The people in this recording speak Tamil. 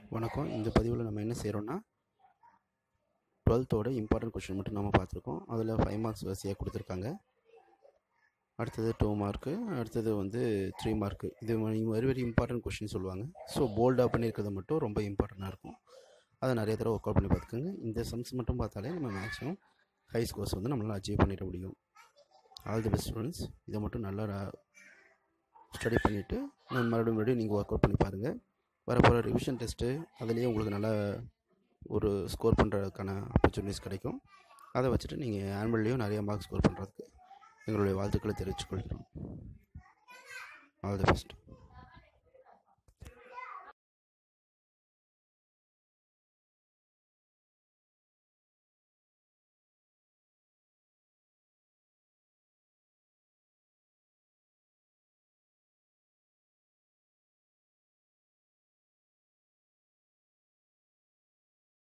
வணக்கம் இந்த பதிவில் நம்ம என்ன செய்கிறோன்னா டுவெல்த்தோட இம்பார்ட்டன்ட் கொஷின் மட்டும் நம்ம பார்த்துருக்கோம் அதில் ஃபைவ் மார்க்ஸ் வரிசையாக கொடுத்துருக்காங்க அடுத்தது டூ மார்க்கு அடுத்தது வந்து த்ரீ மார்க்கு இது வெரி வெரி இம்பார்ட்டன்ட் கொஷின் சொல்லுவாங்க ஸோ போல்டாக பண்ணியிருக்கிறது மட்டும் ரொம்ப இம்பார்ட்டண்ட்டாக இருக்கும் அதை நிறைய தடவை ஒர்க் அவுட் பண்ணி பார்த்துக்கோங்க இந்த சம்ஸ் மட்டும் பார்த்தாலே நம்ம மேக்ஸிமம் ஹை ஸ்கோர்ஸ் வந்து நம்மளால் அச்சீவ் பண்ணிட முடியும் ஆல் தி பெஸ்ட் ஸ்டூடெண்ட்ஸ் இதை மட்டும் நல்லா ஸ்டடி பண்ணிவிட்டு நான் மறுபடியும் மறுபடியும் நீங்கள் ஒர்க் அவுட் பண்ணி பாருங்கள் வரப்போகிற ரிவிஷன் டெஸ்ட்டு அதுலேயே உங்களுக்கு நல்லா ஒரு ஸ்கோர் பண்ணுறதுக்கான ஆப்பர்ச்சுனிட்டிஸ் கிடைக்கும் அதை வச்சுட்டு நீங்கள் ஆனுவல்லையும் நிறைய மார்க் ஸ்கோர் பண்ணுறதுக்கு எங்களுடைய வாழ்த்துக்களை தெரிவித்துக்கொள்கிறோம் ஆல் தி பெஸ்ட்